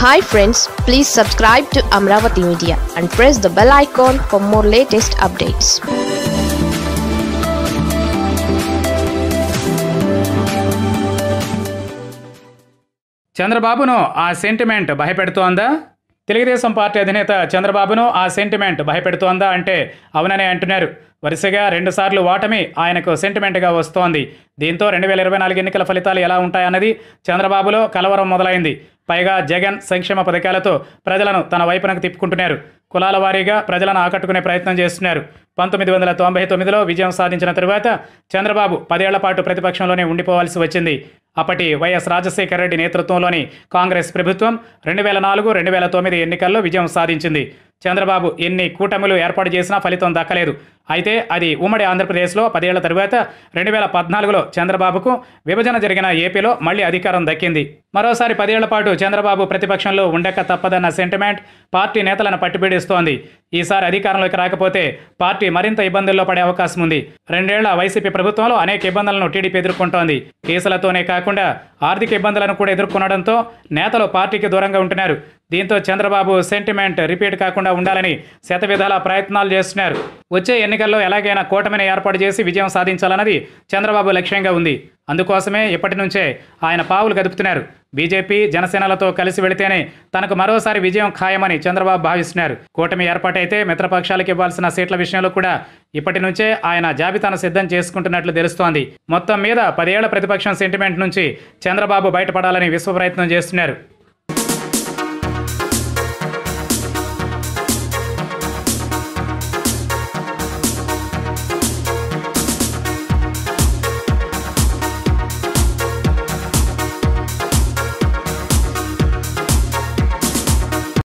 hi friends please subscribe to Amaravati media and press the bell icon for more latest updates చంద్రబాబును ఆ sentiment భయపెడుతోందా Telugu Desam party అధినేత చంద్రబాబును ఆ sentiment భయపెడుతోందా అంటే అవుననే అంటున్నారు వరుసగా రెండుసార్లు ఓటమి ఆయనకు సెంటిమెంట్గా వస్తోంది దీంతో రెండు వేల ఇరవై నాలుగు ఎన్నికల ఫలితాలు ఎలా ఉంటాయన్నది చంద్రబాబులో కలవరం మొదలైంది పైగా జగన్ సంక్షేమ పథకాలతో ప్రజలను తన వైపునకు తిప్పుకుంటున్నారు కులాల వారీగా ప్రజలను ఆకట్టుకునే ప్రయత్నం చేస్తున్నారు పంతొమ్మిది వందల తొంభై తొమ్మిదిలో విజయం సాధించిన తరువాత చంద్రబాబు పదేళ్ల పాటు ప్రతిపక్షంలోనే ఉండిపోవాల్సి వచ్చింది అప్పటి వైఎస్ రాజశేఖర రెడ్డి నేతృత్వంలోని కాంగ్రెస్ ప్రభుత్వం రెండు వేల నాలుగు రెండు వేల తొమ్మిది ఎన్నికల్లో విజయం సాధించింది చంద్రబాబు ఎన్ని కూటములు ఏర్పాటు చేసినా ఫలితం దక్కలేదు అయితే అది ఉమ్మడి ఆంధ్రప్రదేశ్లో పదేళ్ల తరువాత రెండు వేల పద్నాలుగులో చంద్రబాబుకు విభజన జరిగిన ఏపీలో మళ్లీ అధికారం దక్కింది మరోసారి పదేళ్ల పాటు చంద్రబాబు ప్రతిపక్షంలో ఉండక తప్పదన్న సెంటిమెంట్ పార్టీ నేతలను పట్టిపీడిస్తోంది ఈసారి అధికారంలోకి రాకపోతే పార్టీ మరింత ఇబ్బందుల్లో పడే అవకాశం ఉంది రెండేళ్ల వైసీపీ ప్రభుత్వంలో అనేక ఇబ్బందులను టీడీపీ ఎదుర్కొంటోంది కేసులతోనే కాకుండా ఆర్థిక ఇబ్బందులను కూడా ఎదుర్కొనడంతో నేతలు పార్టీకి దూరంగా ఉంటున్నారు దీంతో చంద్రబాబు సెంటిమెంట్ రిపీట్ కాకుండా ఉండాలని శతవిధాల ప్రయత్నాలు చేస్తున్నారు వచ్చే ఎన్నికల్లో ఎలాగైనా కూటమిని ఏర్పాటు చేసి విజయం సాధించాలన్నది చంద్రబాబు లక్ష్యంగా ఉంది అందుకోసమే ఇప్పటి నుంచే ఆయన పావులు కదుపుతున్నారు బీజేపీ జనసేనలతో కలిసి వెళితేనే తనకు మరోసారి విజయం ఖాయమని చంద్రబాబు భావిస్తున్నారు కూటమి ఏర్పాటైతే మిత్రపక్షాలకు ఇవ్వాల్సిన సీట్ల విషయంలో కూడా ఇప్పటి నుంచే ఆయన జాబితాను సిద్ధం చేసుకుంటున్నట్లు తెలుస్తోంది మొత్తం మీద పదేళ్ల ప్రతిపక్షం సెంటిమెంట్ నుంచి చంద్రబాబు బయటపడాలని విశ్వ ప్రయత్నం చేస్తున్నారు